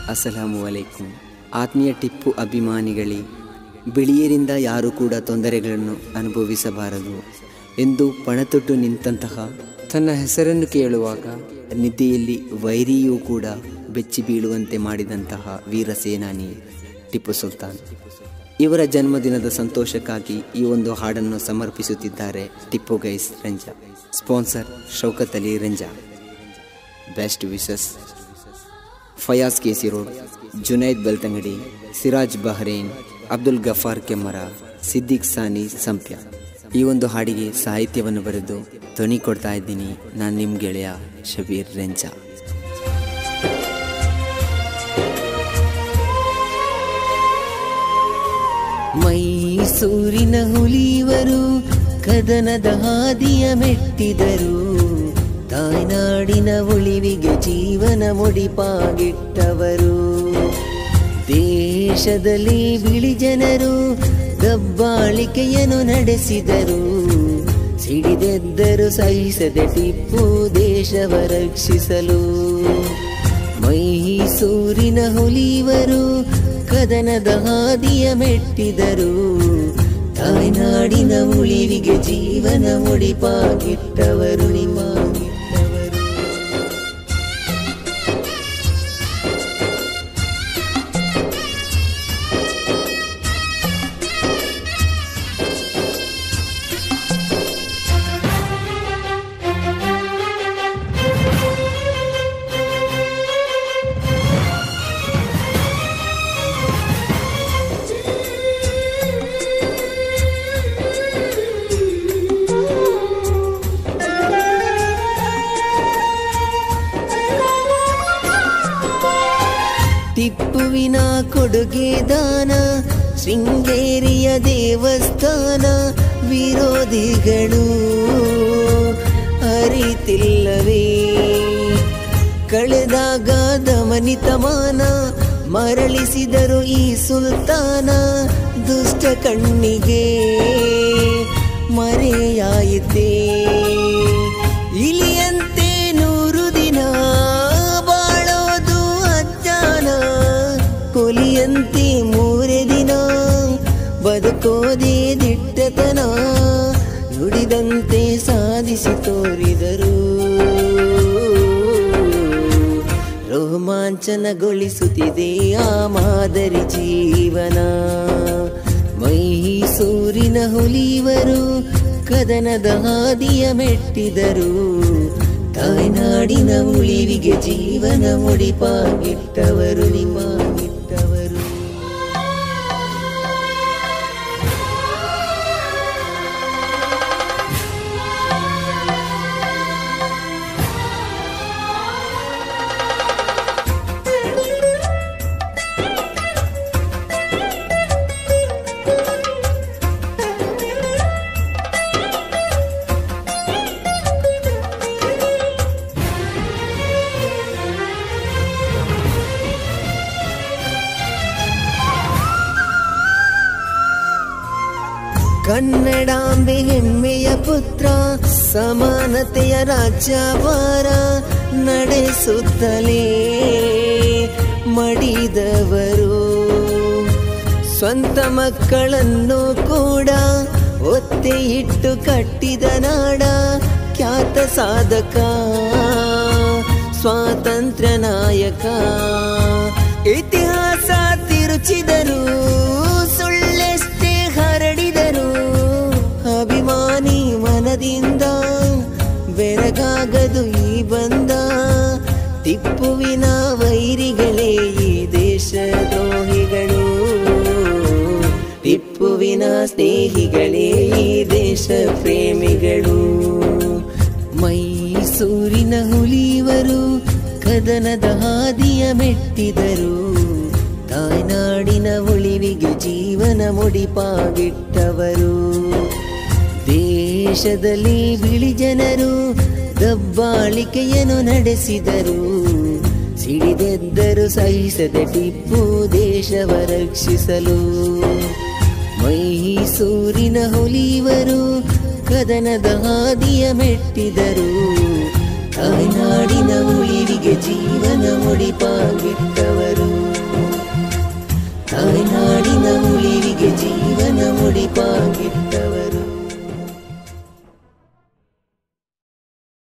ಅಸಲಾಮು ಅಲೈಕುಂ ಆತ್ಮೀಯ ಟಿಪ್ಪು ಅಭಿಮಾನಿಗಳೇ ಬಿಳಿಯರಿಂದ ಯಾರೂ ಕೂಡ ತೊಂದರೆಗಳನ್ನು ಅನುಭವಿಸಬಾರದು ಎಂದು ಪಣತೊಟ್ಟು ನಿಂತಹ ತನ್ನ ಹೆಸರನ್ನು ಕೇಳುವಾಗ ನಿದ್ದೆಯಲ್ಲಿ ವೈರಿಯೂ ಕೂಡ ಬೆಚ್ಚಿ ಬೀಳುವಂತೆ ಮಾಡಿದಂತಹ ವೀರ ಸೇನಾನಿ ಟಿಪ್ಪು ಸುಲ್ತಾನ್ ಇವರ ಜನ್ಮದಿನದ ಸಂತೋಷಕ್ಕಾಗಿ ಈ ಒಂದು ಹಾಡನ್ನು ಸಮರ್ಪಿಸುತ್ತಿದ್ದಾರೆ Tippu guys Ranja sponsor Shaukat Ali Ranja best wishes Fayaz KC road Junaid Belthangady Siraj Bahrain Abdul Gaffar Kemmara Siddiq Sani Sampya ಈ ಒಂದು ಹಾಡಿಗೆ ಸಾಹಿತ್ಯವನ್ನು ಬರೆದು ಧ್ವನಿ ಕೊಡ್ತಾ ಇದ್ದೀನಿ ನಾನು ನಿಮ್ಮ ಗೆಳೆಯ ಶಬೀರ್ ರೆಂಜಾ ಮೈಸೂರಿನ ಹುಲಿಯವರು ಕದನದ ಹಾದಿಯ ಮೆಟ್ಟಿದರು ತಾಯ್ನಾಡಿನ ಉಳಿವಿಗೆ ಜೀವನ ಮುಡಿಪಾಗಿಟ್ಟವರು ದೇಶದಲ್ಲಿ ಬಿಳಿ ಜನರು ದಬ್ಬಾಳಿಕೆಯನ್ನು ನಡೆಸಿದರು ಸಿಡಿದೆದ್ದರು ಸಹಿಸದೆ ಟಿಪ್ಪು ದೇಶವ ರಕ್ಷಿಸಲು ಮೈಸೂರಿನ ಹುಲಿಯವರು ಕದನದ ಹಾದಿಯ ಮೆಟ್ಟಿದರು ತಾಯ್ನಾಡಿನ ಉಳಿವಿಗೆ ಜೀವನ ಮುಡಿಪಾಗಿಟ್ಟವರು ನಿಮಾಗಿಟ್ಟವರು ಟಿಪ್ಪುವಿನ ಕೊಡುಗೆ ದಾನ ಶೃಂಗೇರಿಯ ದೇವಸ್ಥಾನ ವಿರೋಧಿಗಳು ಅರಿತಿಲ್ಲವೇ ಕಳೆದಾಗ ದಮನಿತ ಮಾನ ಮರಳಿಸಿದರು ಈ ಸುಲ್ತಾನ ದುಷ್ಟ ಕಣ್ಣಿಗೆ ಮರೆಯಾಯಿತೇ ಇಲಿಯಂತೆ ನೂರು ದಿನ ಬಾಳೋದು ಅಜ್ಞಾನ ಹುಲಿಯಂತೆ ಮೂರೇ ದಿನ ಬದುಕೋದೇ ದಿಟ್ಟತನ ನುಡಿದಂತೆ ಸಾಧಿಸಿ ತೋರಿದರು ರೋಮಾಂಚನಗೊಳಿಸುತ್ತಿದೆ ಆ ಮಾದರಿ ಜೀವನ ಮೈಸೂರಿನ ಹುಲಿಯವರು ಕದನದ ಹಾದಿಯ ಮೆಟ್ಟಿದರು ತಾಯ್ನಾಡಿನ ಉಳಿವಿಗೆ ಜೀವನ ಮುಡಿಪಾಗಿಟ್ಟವರು ನಿಮಾಗಿಟ್ಟವರು ಕನ್ನಡಾಂಬೆ ಹೆಮ್ಮೆಯ ಪುತ್ರ ಸಮಾನತೆಯ ರಾಜ್ಯಭಾರ ನಡೆಸುತ್ತಲೇ ಮಡಿದವರು ಸ್ವಂತ ಮಕ್ಕಳನ್ನು ಕೂಡ ಒತ್ತೆ ಇಟ್ಟು ಕಟ್ಟಿದ ನಾಡ ಖ್ಯಾತ ಸಾಧಕ ಸ್ವಾತಂತ್ರ್ಯ ನಾಯಕ ಇತಿಹಾಸ ತಿರುಚಿದರು ಸುಳ್ಳೆಷ್ಟೇ ಹರಡಿದರು ಅಭಿಮಾನಿ ಮನದಿಂದ ಬೆರಗಾಗದು ಈ ಬಂದ ಟಿಪ್ಪುವಿನ ವೈರಿಗಳೇ ಈ ದೇಶದ್ರೋಹಿಗಳು ಟಿಪ್ಪುವಿನ ಸ್ನೇಹಿಗಳೇ ಈ ದೇಶ ಪ್ರೇಮಿಗಳು ಮೈಸೂರಿನ ಹುಲಿಯವರು ಕದನದ ಹಾದಿಯ ಮೆಟ್ಟಿದರು ತಾಯ್ನಾಡಿನ ಉಳಿವಿಗೆ ಜೀವನ ಮುಡಿಪಾಗಿಟ್ಟವರು ದೇಶದಲ್ಲಿ ಬಿಳಿ ಜನರು ದಬ್ಬಾಳಿಕೆಯನ್ನು ನಡೆಸಿದರು ಸಿಡಿದೆದ್ದರು ಸಹಿಸದೆ ಟಿಪ್ಪು ದೇಶವ ರಕ್ಷಿಸಲು ಮೈಸೂರಿನ ಹುಲಿಯವರು ಕದನದ ಹಾದಿಯ ಮೆಟ್ಟಿದರು ತಾಯ್ನಾಡಿನ ಉಳಿವಿಗೆ ಉಳಿವಿಗೆ ಜೀವನ ಮುಡಿಪಾಗಿಟ್ಟವರು ತಾಯ್ನಾಡಿನ ಉಳಿವಿಗೆ ಜೀವನ ಮುಡಿಪಾಗಿಟ್ಟವರು